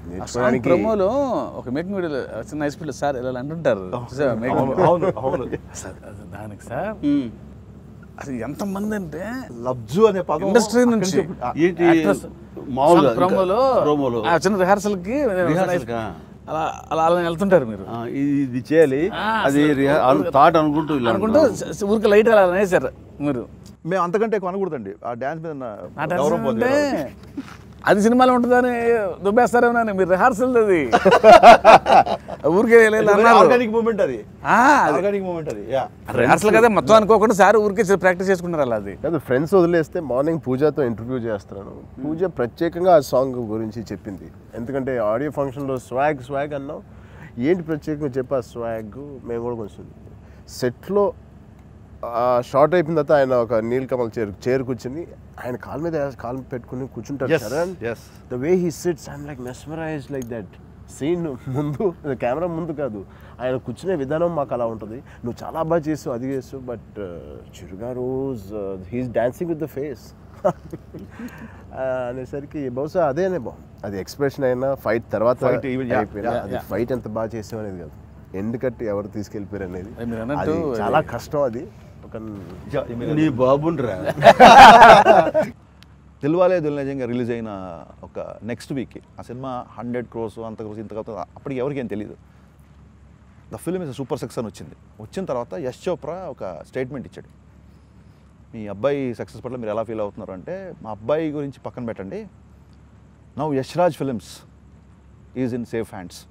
నేర్చుకోవడానికి ప్రమోలో ఒక మేకింగ్ వీడియోలో చిన్న హై స్పీడ్ సార్ ఇలా అంటుంటారు చూసావా making అవును అవును అవును సార్ అది దానికి సార్ అసలు ఎంతమంది అంటే లబ్జు అనే పదం ఇండస్ట్రీ అక్కడి నుంచి నుంచి- ఆ, ఏంటి actors మామూలుగా ఇంకా ప్రోమోలో ప్రోమోలో ఆ చిన్న రిహార్సల్ కి Rehearsal కా? అలా అలా అలా వెళ్తుంటారు మీరు ఆ, ఇది ఇది చేయాలి ఆ, అది అసలు థాట్ అనుకుంటూ ఇలా అనుకుంటూ అంటున్నాం. స- ఊరికి లైట్ అలా అనేసారు మీరు మేము అంతకంటే ఎక్కువ అనకూడదండి ఆ డ్యాన్స్ మీద ఉన్న ఆ dance గౌరవం అంటే పోతుంది అది సినిమాలో ఉంటుందని దుబ్బేస్తారేమో మీరు రిహార్సల్ అది ఊరికే వెళ్ళి అన్నారు ఆర్గానిక్ మూమెంట్ అది ఆ, అది ఆర్గానిక్ మూమెంట్ అది యా రిహార్సల్ కదా మొత్తం అనుకోకుండా సార్ ఊరికే ప్రాక్టీస్ చేసుకుంటారు అలా అది కాదు ఫ్రెండ్స్ వదిలేస్తే మార్నింగ్ పూజతో ఇంటర్వ్యూ చేస్తున్నాను పూజ ప్రత్యేకంగా ఆ సాంగ్ గురించి చెప్పింది ఎందుకంటే ఆడియో ఫంక్షన్లో స్వాగ్ స్వాగ్ అన్నాం ఏంటి ప్రత్యేకంగా చెప్పి ఆ స్వాగ్ మేము కూడా కొంచెం సెట్లో షార్ట్ అయిపోయిన తర్వాత ఆయన ఒక నీల్ కమల్ చేరు చేరు కూర్చుని ఆయన కాలు మీద కాలు పెట్టుకుని కూర్చుంటారు Yes, Charan yes. The way he sits I'm like mesmerise like that scene ముందు కెమెరా ముందు కాదు ఆయన కూర్చునే విధానం మాకు అలా ఉంటుంది నువ్వు చాలా బాగా చేసావు అది చేసావు బట్ చిరుగా రోజ్ he's dancing with the face అనేసరికి బహుశా అదేనే బాగుంది అది ఎక్స్ప్రెషన్ అయినా ఫైట్ తర్వాత Fight even, yeah, అయిపోయినా yeah, అది ఫైట్ ఎంత బాగా చేసావు అనేది కాదు ఎండ్ కట్టి ఎవరు తీసుకెళ్ళిపోయారు అనేది అది మీరు అది అన్నట్టు చాలా కష్టం అది ఒక నీ బాబుండ్రా దిల్వాలే దిల్ నిజంగా రిలీజ్ అయిన ఒక నెక్స్ట్ వీక్ ఆ సినిమా హండ్రెడ్ క్రోర్స్ అంత క్రోర్స్ ఇంత క్రోర్స్ అప్పటికి ఎవరికేం తెలియదు the film is super success అని వచ్చింది వచ్చిన తర్వాత యశ్ చోప్రా ఒక స్టేట్మెంట్ ఇచ్చాడు మీ అబ్బాయి సక్సెస్ పట్ల మీరు ఎలా ఫీల్ అవుతున్నారు అంటే మా అబ్బాయి గురించి పక్కన పెట్టండి now Yash Raj films is in safe hands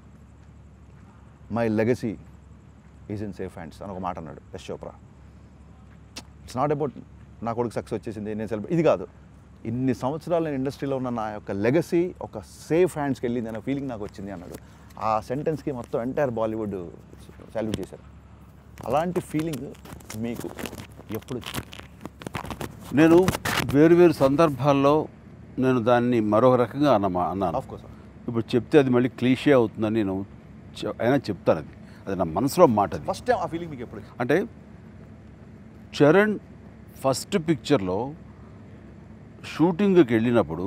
my legacy is in safe hands అని ఒక మాట అన్నాడు Yash Chopra it's not about నా కొడుకు సక్సెస్ వచ్చేసింది నేను సెలబ్రేట్ ఇది కాదు ఇన్ని సంవత్సరాలు నేను ఇండస్ట్రీలో ఉన్న నా యొక్క లెగసీ ఒక సేఫ్ హ్యాండ్స్కి వెళ్ళింది అనే ఫీలింగ్ నాకు వచ్చింది అన్నాడు ఆ సెంటెన్స్కి మొత్తం ఎంటైర్ బాలీవుడ్ సాల్యూట్ చేశారు అలాంటి ఫీలింగ్ మీకు ఎప్పుడు వచ్చింది నేను వేరు వేరు సందర్భాల్లో నేను దాన్ని మరొక రకంగా అన్నమా అన్నాను ఆఫ్ కోర్స్ ఇప్పుడు చెప్తే అది మళ్ళీ క్లీషే అవుతుందని నేను చె- అయినా చెప్తాను అది అది నా మనసులో మాట అది ఫస్ట్ టైం ఆ ఫీలింగ్ మీకు ఎప్పుడు వచ్చింది అంటే చరణ్ ఫస్ట్ పిక్చర్లో షూటింగ్కి వెళ్ళినప్పుడు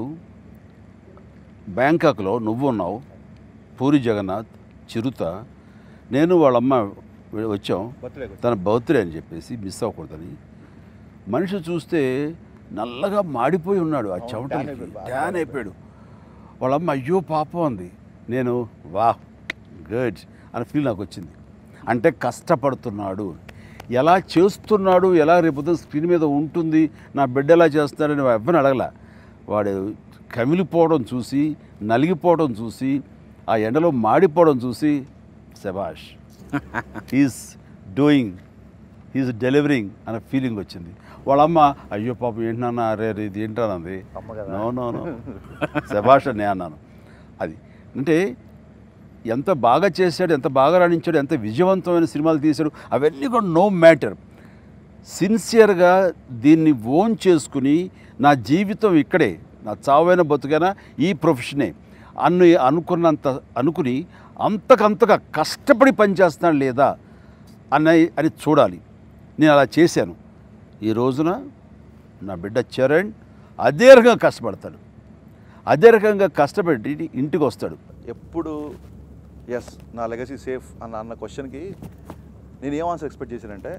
బ్యాంకాక్లో నువ్వు ఉన్నావు పూరి జగన్నాథ్ చిరుత నేను వాళ్ళమ్మ వె- వచ్చాం బర్త్డేకి తన బర్త్డే అని చెప్పేసి మిస్ అవ్వకూడదని మనిషి చూస్తే నల్లగా మాడిపోయి ఉన్నాడు ఆ అవును, చెమటకి tan అయిపోయాడు, బాగా ట్యాన్ అయిపోయాడు వాళ్ళమ్మ అయ్యో పాపం అంది నేను వా గుడ్ అని ఫీల్ నాకు వచ్చింది అంటే కష్టపడుతున్నాడు ఎలా చేస్తున్నాడు ఎలా రేపు స్క్రీన్ మీద ఉంటుంది నా బిడ్డ ఎలా చేస్తాడని ఎవరిని అడగల వాడు కమిలిపోవడం చూసి నలిగిపోవడం చూసి ఆ ఎండలో మాడిపోవడం చూసి శబాష్ ఈజ్ డూయింగ్ ఈజ్ డెలివరింగ్ అనే ఫీలింగ్ వచ్చింది వాళ్ళమ్మ అయ్యో పాపం ఏంటన్నా అరే అరే ఇది ఏంటన్నది అమ్మ కదా. నో నో నో శబాష్ అని అన్నాను అది అంటే ఎంత బాగా చేశాడు ఎంత బాగా రాణించాడు ఎంత విజయవంతమైన సినిమాలు తీశాడు అవన్నీ కూడా నో మ్యాటర్ సిన్సియర్గా దీన్ని ఓన్ చేసుకుని నా జీవితం ఇక్కడే నా చావైన బతుకైనా ఈ ప్రొఫెషనే అన్ను అనుకున్నంత అనుకుని అంతకంతగా కష్టపడి పనిచేస్తున్నాడు లేదా అన్న అని చూడాలి నేను అలా చేశాను ఈ రోజున నా బిడ్డ చరణ్ అదే రకంగా కష్టపడతాడు అదే రకంగా కష్టపడి ఇంటికి వస్తాడు ఎప్పుడు ఎస్ నా లెగసీ సేఫ్ అన్న అన్న క్వశ్చన్కి నేను ఏం ఆన్సర్ ఎక్స్పెక్ట్ చేశానంటే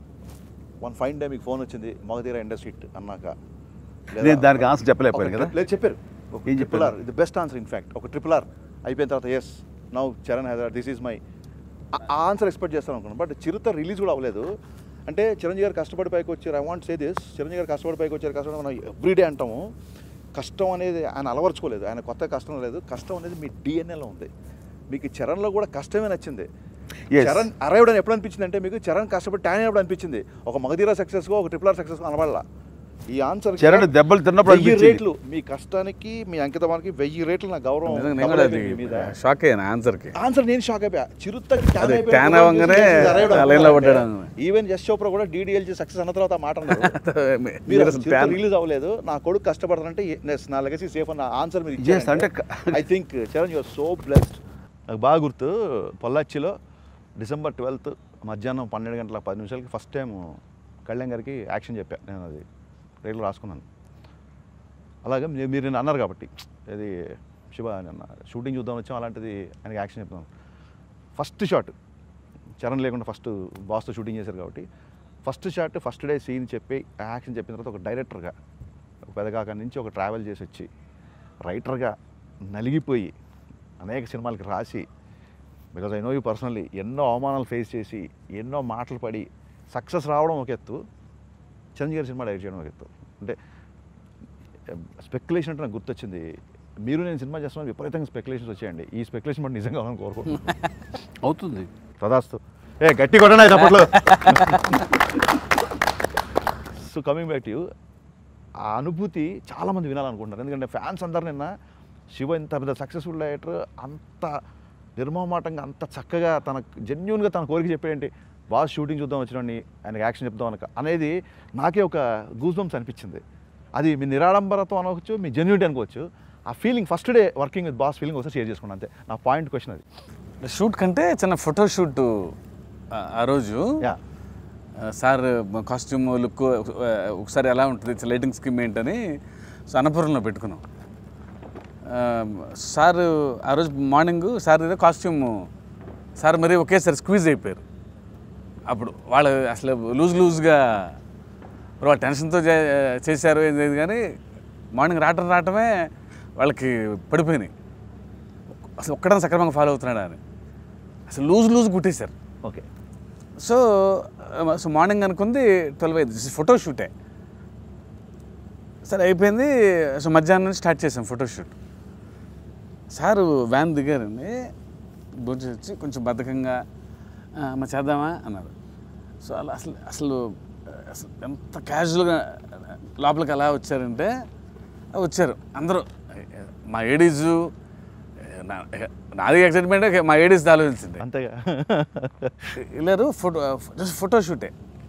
వన్ ఫైన్ డే మీకు ఫోన్ వచ్చింది మగధీర ఇండస్ట్రీ అన్నాక లేదా నేను దానికి ఆన్సర్ చెప్పలేకపోయాను ఒక కదా tri- లేదు చెప్పారు ఒక ఏం ట్రిపుల్ ఆర్ చెప్పారు? ఇది బెస్ట్ ఆన్సర్ ఇన్ఫాక్ట్ ఒక ట్రిపుల్ ఆర్ అయిపోయిన తర్వాత yes now Charan Hyderabad this is my uh answer expect చేస్తాను అనుకున్నాను బట్ చిరుత రిలీజ్ కూడా అవ్వలేదు అంటే చిరంజీవి గారు కష్టపడి పైకి వచ్చారు I want say this Chiranjeevi garu కష్టపడి పైకి వచ్చారు కష్టపడి మనం ఎవ్రీడే అంటాము కష్టం అనేది ఆయన అలవర్చుకోలేదు ఆయన కొత్త కష్టం లేదు కష్టం అనేది మీ డిఎన్ఏలో ఉంది మీకు చరణ్లో కూడా కష్టమే నచ్చింది Yes. చరణ్ అరైవ్డ్ అని ఎప్పుడు అనిపించింది అంటే మీకు చరణ్ కష్టపడి ట్యాన్ అయినప్పుడు అనిపించింది ఒక మగధీర సక్సెస్గా ఒక ట్రిపుల్ ఆర్ సక్సెస్ అనబడలా ఈ ఆన్సర్ చరణ్ దెబ్బలు తిన్నప్పుడు వెయ్యి అనిపించింది. రేట్లు మీ కష్టానికి మీ అంకితమానికి వెయ్యి రేట్లు నా గౌరవం నిజంగా నేను కూడా అది డబుల్ అయిపోయింది మీ మీద షాక్ అయ్యాను ఆన్సర్కి ఆన్సర్ నేను షాక్ అయిపోయా చిరుతకి ట్యాన్ అదే, అయిపోయిన ట్యాన్ program అవ్వగానే చూసి this is arrived ఆ లైన్లో అనుకున్నాను. పడ్డాడు. ఈవెన్ యశ్ చోప్రా కూడా డీడీఎల్జీ సక్సెస్ అన్న తర్వాత ఆ మాట అన్నారు మీరు మీరు అసలు అసలు ట్యాన్ రిలీజ్ అవ్వలేదు నా కొడుకు కష్టపడతానంటే yes, నా లెగసీ సేఫ్ అన్న ఆన్సర్ మీరు Yes, అంటే క- I think Charan you're so blessed నాకు బాగా గుర్తు పొల్లాచ్చిలో డిసెంబర్ ట్వెల్త్ మధ్యాహ్నం పన్నెండు గంటల పది నిమిషాలకి ఫస్ట్ టైం కళ్యాణ్ గారికి యాక్షన్ చెప్పా నేను అది రైలు రాసుకున్నాను అలాగే మీ- మీరు నేను అన్నారు కాబట్టి ఇది శివ నిన్న షూటింగ్ చూద్దాం వచ్చాం అలాంటిది ఆయనకి యాక్షన్ చెప్తాం ఫస్ట్ షాట్ చరణ్ లేకుండా ఫస్ట్ బాస్తో షూటింగ్ చేశారు కాబట్టి first shot first day scene చెప్పి యాక్షన్ చెప్పిన తర్వాత ఒక డైరెక్టర్గా ఒక పెదగాక నుంచి ఒక ట్రావెల్ చేసి వచ్చి రైటర్గా నలిగిపోయి అనేక సినిమాలకి రాసి because I know you personally ఎన్నో అవమానాలు ఫేస్ చేసి ఎన్నో మాటలు పడి సక్సెస్ రావడం ఒక ఎత్తు చిరంజీవి గారి సినిమా డైరెక్ట్ చేయడం ఒక ఎత్తు అంటే స్పెక్యులేషన్ అంటే నాకు గుర్తొచ్చింది మీరు నేను సినిమా చేస్తున్నాను విపరీతంగా స్పెక్యులేషన్స్ వచ్చాయండి ఈ స్పెక్యులేషన్ బట్టి నిజంగా కావాలని కోరుకుంటున్నాను అవుతుంది తదాస్తు ఏ గట్టి కొట్టండి చప్పట్లో so coming back to you ఆ అనుభూతి చాలామంది వినాలనుకుంటున్నారు ఎందుకంటే ఫ్యాన్స్ అందరు నిన్న శివ ఇంత పెద్ద సక్సెస్ఫుల్ డైరెక్టర్ అంత నిర్మమాటంగా అంత చక్కగా తన జెన్యున్గా తన కోరిక చెప్పేయండి బాగా షూటింగ్ చూద్దాం వచ్చినండి ఆయనకి యాక్షన్ చెప్దాం అనక అనేది నాకే ఒక గూస్ బంప్స్ అనిపించింది అది మీ నిరాడంబరత్వం అనవచ్చు మీ జెన్యునిటీ అనుకోవచ్చు ఆ feeling first day working with boss feeling ఒకసారి షేర్ చేసుకున్నాను అంతే నా పాయింట్ క్వశ్చన్ అది షూట్ కంటే చిన్న ఫోటో షూట్ ఆ రోజు యా ఆ, సార్ కాస్ట్యూమ్ లుక్ ఒకసారి ఎలా ఉంటుంది లైటింగ్ స్కీమ్ ఏంటని సో అన్నపురంలో పెట్టుకున్నాం ఆ, సార్ ఆ రోజు మార్నింగ్ సార్ ఏదో కాస్ట్యూమ్ సార్ మరీ ఒకేసారి స్క్వీజ్ అయిపోయారు అప్పుడు వాళ్ళు అసలు లూజ్ లూజ్గా మరి వాళ్ళు టెన్షన్తో చే- చేశారు ఏం లేదు కానీ మార్నింగ్ రావటం రావటమే వాళ్ళకి పడిపోయినాయి అసలు ఒక్కడన్నా సక్రమంగా ఫాలో అవుతున్నాడా అని అసలు లూజ్ లూజ్ కుట్టేశారు okay so uh, so morning అనుకుంది ట్వెల్వ్ అయింది ఫోటో షూటే సరే అయిపోయింది సో మధ్యాహ్నం నుంచి స్టార్ట్ చేసాం ఫోటో షూట్ సారు వ్యాన్ దిగారండి భోజనం వచ్చి కొంచెం బద్ధకంగా "ఆ, అమ్మ చేద్దామా అన్నారు సో అలా అసలు అసలు అసలు ఎంత క్యాజువల్గా లోపలికి అలా వచ్చారంటే ఆ, వచ్చారు అందరూ మా ఏడీజు నా- నాది ఎక్సైట్మెంట్ మా ఏడీస్ ఆలోచించింది అంతేగా వెళ్ళారు ఫోటో జస్ట్ ఫోటో షూటే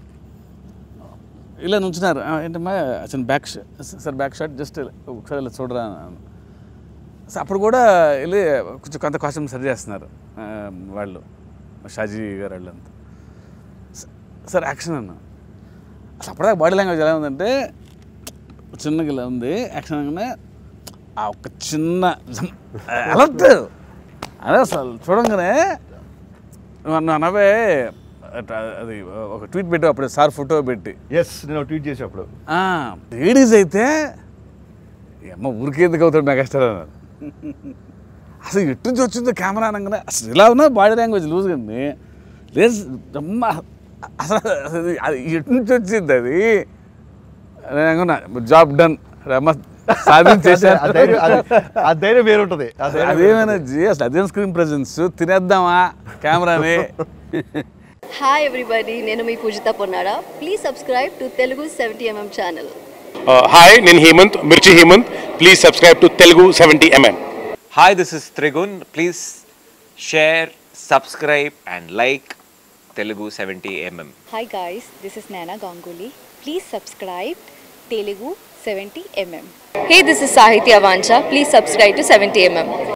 ఇలా నుంచున్నారు "ఆ, ఏంటమ్మా అసలు back sir back shot just ఒకసారి ఇలా చూడరా అన్నాను. సో అప్పుడు కూడా వెళ్ళి కొంచెం కొంత కాస్ట్యూమ్ సరి చేస్తున్నారు ఆ, వాళ్ళు షాజీ గారు వాళ్ళంతా "స- సార్ యాక్షన్ అన్నా అసలు అప్పటిదాకా బాడీ లాంగ్వేజ్ ఎలా ఉందంటే చిన్నగా ఇలా ఉంది యాక్షన్ అనగానే ఆ ఒక చిన్న అలర్ట్ అదే అసలు చూడంగానే నువ్వు అన్న అనవే అట్లా అది ఒక ట్వీట్ పెట్టావు అప్పుడు సార్ ఫోటో పెట్టి ఎస్ నేను ట్వీట్ చేసేప్పుడు లేడీస్ అయితే ఈ అమ్మ ఊరికే ఎందుకు అవుతాడు మెగాస్టార్ అన్నారు అసలు ఎటు నుంచి వచ్చిందో కెమెరా అనగానే అసలు ఇలా ఉన్నా బాడీ లాంగ్వేజ్ లూజ్ కండి లేదు అమ్మ అసలు అసలు అది ఎటు నుంచి వచ్చింది అది నేను అనుకున్నా జాబ్ డన్ అమ్మ ఆ సాధించేసారు ధైర్యం అది- ఆ ధైర్యం వేరు ఉంటుంది ఆ ధైర్యం వేరు అదేమైనా జీ అసలు అదేం స్క్రీన్ ప్రెజెన్స్ తినేద్దామా కెమెరాని హాయ్ ఎవ్రీబడి నేను మీ Poojitha Ponnara please subscribe to Telugu seventy MM channel hi నేను Hemanth Mirchi Hemanth please subscribe to Telugu seventy MM Hi, this is Trigun. Please share, subscribe, and like Telugu 70mm. Hi guys this is Nana Ganguly please subscribe Telugu seventy MM hey this is Sahithya Vancha please subscribe to seventy MM